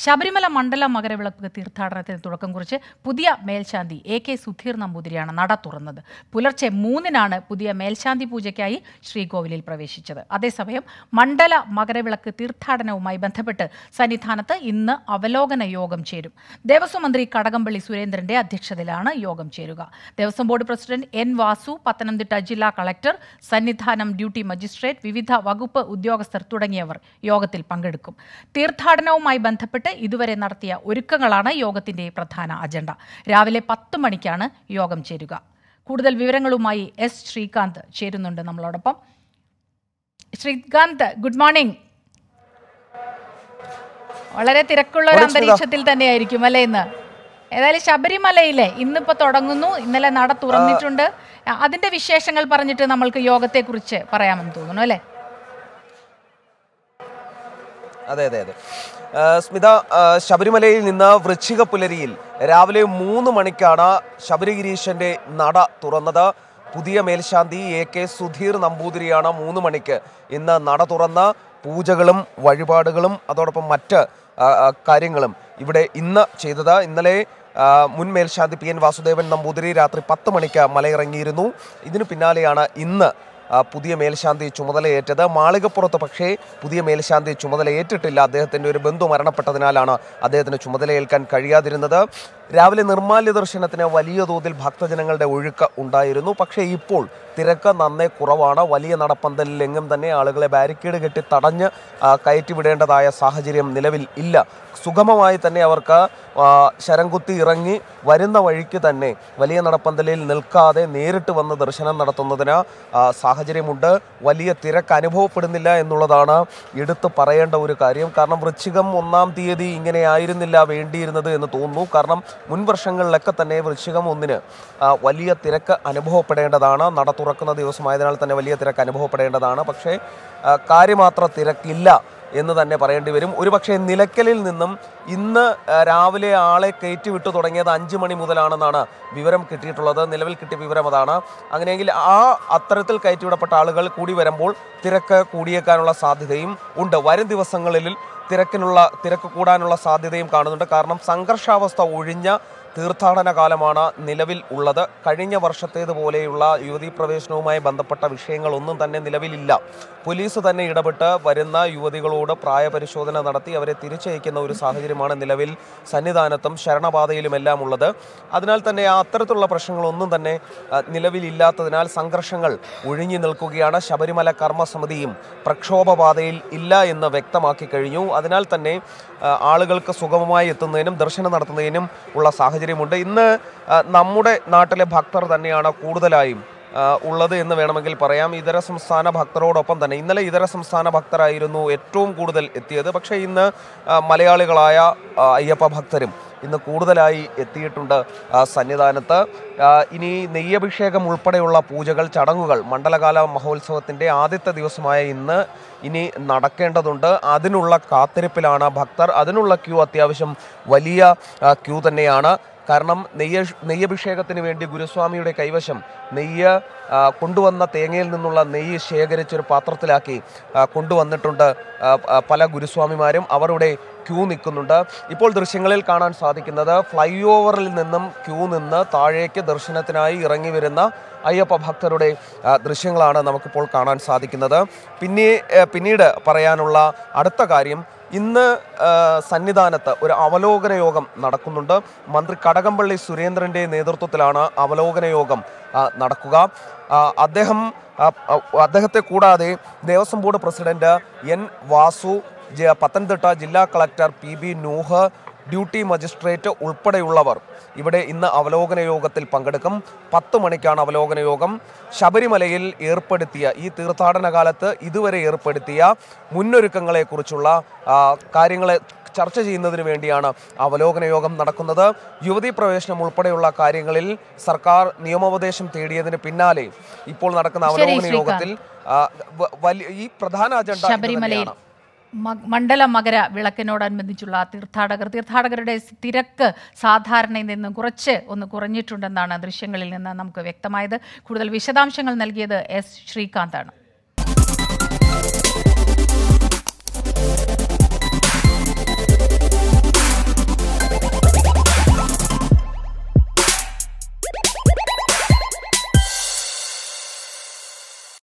ശബരിമല മണ്ഡല മകരവിളക്ക് തീർത്ഥാടനത്തിന് തുടക്കം കുറിച്ച് പുതിയ മേൽശാന്തി എ കെ സുധീർ നമ്പൂതിരിയാണ് നട തുറന്നത് പുലർച്ചെ മൂന്നിനാണ് പുതിയ മേൽശാന്തി പൂജയ്ക്കായി ശ്രീകോവിലിൽ പ്രവേശിച്ചത് അതേസമയം മണ്ഡല മകരവിളക്ക് തീർത്ഥാടനവുമായി ബന്ധപ്പെട്ട് സന്നിധാനത്ത് ഇന്ന് അവലോകന യോഗം ചേരും ദേവസ്വം മന്ത്രി കടകംപള്ളി സുരേന്ദ്രന്റെ അധ്യക്ഷതയിലാണ് യോഗം ചേരുക Devaswom board president N Vasu Pathanamthitta ജില്ലാ കളക്ടർ സന്നിധാനം ഡ്യൂട്ടി മജിസ്ട്രേറ്റ് വിവിധ വകുപ്പ് ഉദ്യോഗസ്ഥർ തുടങ്ങിയവർ യോഗത്തിൽ പങ്കെടുക്കും തീർത്ഥാടനവുമായി ബന്ധപ്പെട്ട് ഇതുവരെ നടത്തിയ ഒരുക്കങ്ങളാണ് യോഗത്തിന്റെ പ്രധാന അജണ്ട രാവിലെ പത്ത് മണിക്കാണ് യോഗം ചേരുക കൂടുതൽ വിവരങ്ങളുമായി എസ് ശ്രീകാന്ത് ചേരുന്നുണ്ട് നമ്മളോടൊപ്പം ശ്രീകാന്ത് ഗുഡ് മോർണിംഗ് വളരെ തിരക്കുള്ള ഒരു Morning, സ്മിത. അന്തരീക്ഷത്തിൽ തന്നെയായിരിക്കും അല്ലേ ഇന്ന് ഏതായാലും ശബരിമലയിലെ ഇന്നിപ്പോ തുടങ്ങുന്നു ഇന്നലെ നട തുറന്നിട്ടുണ്ട് അതിന്റെ വിശേഷങ്ങൾ പറഞ്ഞിട്ട് നമ്മൾക്ക് യോഗത്തെക്കുറിച്ച് പറയാമെന്ന് തോന്നുന്നു അല്ലേ അതെ അതെ അതെ ആ, സ്മിത ആ, ശബരിമലയിൽ നിന്ന് വൃശ്ചിക പുലരിയിൽ രാവിലെ മൂന്ന് മണിക്കാണ് ശബരിഗിരീശന്റെ നട തുറന്നത് പുതിയ മേൽശാന്തി എ കെ സുധീർ നമ്പൂതിരിയാണ് മൂന്ന് മണിക്ക് ഇന്ന് നട തുറന്ന് പൂജകളും വഴിപാടുകളും അതോടൊപ്പം മറ്റ് ആ, ആ, കാര്യങ്ങളും ഇവിടെ ഇന്ന് ചെയ്തത് ഇന്നലെ ആ, മുൻ മേൽശാന്തി പി എൻ വാസുദേവൻ നമ്പൂതിരി രാത്രി പത്ത് മണിക്ക് മലയിറങ്ങിയിരുന്നു ഇതിനു പിന്നാലെയാണ് ഇന്ന് ആ, പുതിയ മേൽശാന്തി ചുമതലയേറ്റത് മാളികപ്പുറത്ത് പക്ഷേ പുതിയ മേൽശാന്തി ചുമതല ഏറ്റിട്ടില്ല അദ്ദേഹത്തിൻ്റെ ഒരു ബന്ധു മരണപ്പെട്ടതിനാലാണ് അദ്ദേഹത്തിന് ചുമതലയേൽക്കാൻ കഴിയാതിരുന്നത് രാവിലെ നിർമാല്യ ദർശനത്തിന് വലിയ തോതിൽ ഭക്തജനങ്ങളുടെ ഒഴുക്ക് ഉണ്ടായിരുന്നു പക്ഷേ ഇപ്പോൾ തിരക്ക് നന്നേ കുറവാണ് വലിയ നടപ്പന്തലിൽ എങ്ങും തന്നെ ആളുകളെ ബാരിക്കേഡ് കെട്ടി തടഞ്ഞ് ആ, കയറ്റിവിടേണ്ടതായ സാഹചര്യം നിലവിൽ ഇല്ല സുഗമമായി തന്നെ അവർക്ക് ആ, ശരംകുത്തി ഇറങ്ങി വരുന്ന വഴിക്ക് തന്നെ വലിയ നടപ്പന്തലിൽ നിൽക്കാതെ നേരിട്ട് വന്ന് ദർശനം നടത്തുന്നതിന് ആ, സാഹചര്യമുണ്ട് വലിയ തിരക്ക് അനുഭവപ്പെടുന്നില്ല എന്നുള്ളതാണ് എടുത്തു പറയേണ്ട ഒരു കാര്യം കാരണം വൃശ്ചികം ഒന്നാം തീയതി ഇങ്ങനെ ആയിരുന്നില്ല വേണ്ടിയിരുന്നത് എന്ന് തോന്നുന്നു കാരണം മുൻ വർഷങ്ങളിലൊക്കെ തന്നെ വൃശ്ചികം ഒന്നിന് ആ, വലിയ തിരക്ക് അനുഭവപ്പെടേണ്ടതാണ് നട തുറക്കുന്ന ദിവസമായതിനാൽ തന്നെ വലിയ തിരക്ക് അനുഭവപ്പെടേണ്ടതാണ് പക്ഷേ ആ, കാര്യമാത്ര തിരക്കില്ല എന്ന് തന്നെ പറയേണ്ടി വരും ഒരുപക്ഷെ നിലയ്ക്കലിൽ നിന്നും ഇന്ന് ആ, രാവിലെ ആളെ കയറ്റിവിട്ടു തുടങ്ങിയത് അഞ്ച് മണി മുതലാണെന്നാണ് വിവരം കിട്ടിയിട്ടുള്ളത് നിലവിൽ കിട്ടിയ വിവരം അതാണ് അങ്ങനെയെങ്കിൽ ആ അത്തരത്തിൽ കയറ്റിവിടപ്പെട്ട ആളുകൾ കൂടി വരുമ്പോൾ തിരക്ക് കൂടിയേക്കാനുള്ള സാധ്യതയും ഉണ്ട് വരും ദിവസങ്ങളിൽ തിരക്കിനുള്ള തിരക്ക് കൂടാനുള്ള സാധ്യതയും കാണുന്നുണ്ട് കാരണം സംഘർഷാവസ്ഥ ഒഴിഞ്ഞ തീർത്ഥാടന കാലമാണ് നിലവിൽ ഉള്ളത് കഴിഞ്ഞ വർഷത്തേതുപോലെയുള്ള യുവതീ പ്രവേശനവുമായി ബന്ധപ്പെട്ട വിഷയങ്ങളൊന്നും തന്നെ നിലവിലില്ല പോലീസ് തന്നെ ഇടപെട്ട് വരുന്ന യുവതികളോട് പ്രായപരിശോധന നടത്തി അവരെ തിരിച്ചയക്കുന്ന ഒരു സാഹചര്യമാണ് നിലവിൽ സന്നിധാനത്തും ശരണപാതയിലുമെല്ലാം ഉള്ളത് അതിനാൽ തന്നെ ആ അത്തരത്തിലുള്ള പ്രശ്നങ്ങളൊന്നും തന്നെ ആ, നിലവിലില്ലാത്തതിനാൽ സംഘർഷങ്ങൾ ഒഴിഞ്ഞു നിൽക്കുകയാണ് ശബരിമല കർമ്മസമിതിയും പ്രക്ഷോഭപാതയിൽ ഇല്ല എന്ന് വ്യക്തമാക്കി കഴിഞ്ഞു അതിനാൽ തന്നെ ആ, ആളുകൾക്ക് സുഗമമായി എത്തുന്നതിനും ദർശനം നടത്തുന്നതിനും ഉള്ള സാഹചര്യമുണ്ട് ഇന്ന് ആ, നമ്മുടെ നാട്ടിലെ ഭക്തർ തന്നെയാണ് കൂടുതലായും ആ, ഉള്ളത് എന്ന് വേണമെങ്കിൽ പറയാം ഇതര സംസ്ഥാന ഭക്തരോടൊപ്പം തന്നെ ഇന്നലെ ഇതര സംസ്ഥാന ഭക്തരായിരുന്നു ഏറ്റവും കൂടുതൽ എത്തിയത് പക്ഷേ ഇന്ന് ആ, മലയാളികളായ ആ, അയ്യപ്പ ഭക്തരും ഇന്ന് കൂടുതലായി എത്തിയിട്ടുണ്ട് ആ, സന്നിധാനത്ത് ആ, ഇനി നെയ്യഭിഷേകം ഉൾപ്പെടെയുള്ള പൂജകൾ ചടങ്ങുകൾ മണ്ഡലകാല മഹോത്സവത്തിൻ്റെ ആദ്യത്തെ ദിവസമായ ഇന്ന് ഇനി നടക്കേണ്ടതുണ്ട് അതിനുള്ള കാത്തിരിപ്പിലാണ് ഭക്തർ അതിനുള്ള ക്യൂ അത്യാവശ്യം വലിയ ആ, ക്യൂ തന്നെയാണ് കാരണം നെയ്യ നെയ്യഭിഷേകത്തിന് വേണ്ടി ഗുരുസ്വാമിയുടെ കൈവശം നെയ്യ് ആ, കൊണ്ടുവന്ന തേങ്ങയിൽ നിന്നുള്ള നെയ്യ് ശേഖരിച്ചൊരു പാത്രത്തിലാക്കി ആ, കൊണ്ടുവന്നിട്ടുണ്ട് ആ, ആ, പല ഗുരുസ്വാമിമാരും അവരുടെ ക്യൂ നിൽക്കുന്നുണ്ട് ഇപ്പോൾ ദൃശ്യങ്ങളിൽ കാണാൻ സാധിക്കുന്നത് ഫ്ലൈ ഓവറിൽ നിന്നും ക്യൂ നിന്ന് താഴേക്ക് ദർശനത്തിനായി ഇറങ്ങി വരുന്ന അയ്യപ്പ ഭക്തരുടെ ആ, ദൃശ്യങ്ങളാണ് നമുക്കിപ്പോൾ കാണാൻ സാധിക്കുന്നത് പിന്നെ ഏ, പിന്നീട് പറയാനുള്ള അടുത്ത കാര്യം ഇന്ന് ആ, സന്നിധാനത്ത് ഒരു അവലോകന യോഗം നടക്കുന്നുണ്ട് മന്ത്രി കടകംപള്ളി സുരേന്ദ്രന്റെ നേതൃത്വത്തിലാണ് അവലോകന യോഗം ആ, നടക്കുക ആ, അദ്ദേഹം ആ, ആ, അദ്ദേഹത്തെ കൂടാതെ Devaswom board president N Vasu ജ- പത്തനംതിട്ട ജില്ലാ collector P B Nooh duty magistrate ഉൾപ്പെടെയുള്ളവർ ഇവിടെ ഇന്ന് അവലോകന യോഗത്തിൽ പങ്കെടുക്കും പത്ത് മണിക്കാണ് അവലോകന യോഗം ശബരിമലയിൽ ഏർപ്പെടുത്തിയ ഈ തീർത്ഥാടന കാലത്ത് ഇതുവരെ ഏർപ്പെടുത്തിയ മുന്നൊരുക്കങ്ങളെക്കുറിച്ചുള്ള ആ, കാര്യങ്ങളെ ചർച്ച ചെയ്യുന്നതിന് വേണ്ടിയാണ് അവലോകന യോഗം നടക്കുന്നത് യുവതീ പ്രവേശനം ഉൾപ്പെടെയുള്ള കാര്യങ്ങളിൽ സർക്കാർ നിയമോപദേശം തേടിയതിന് പിന്നാലെ ഇപ്പോൾ നടക്കുന്ന ശരി, അവലോകന ശ്രീകാന്ത്. യോഗത്തിൽ ആ, വ- വലിയ ഈ പ്രധാന അജണ്ട ഇത് ശബരിമലയിൽ തന്നെയാണ്. മ- മണ്ഡല മകര വിളക്കിനോടനുബന്ധിച്ചുള്ള തീർത്ഥാടകർ തീർത്ഥാടകരുടെ തിരക്ക് സാധാരണയിൽ നിന്ന് കുറച്ച് ഒന്ന് കുറഞ്ഞിട്ടുണ്ടെന്നാണ് ദൃശ്യങ്ങളിൽ നിന്ന് നമുക്ക് വ്യക്തമായത് കൂടുതൽ വിശദാംശങ്ങൾ നൽകിയത് എസ് ശ്രീകാന്താണ്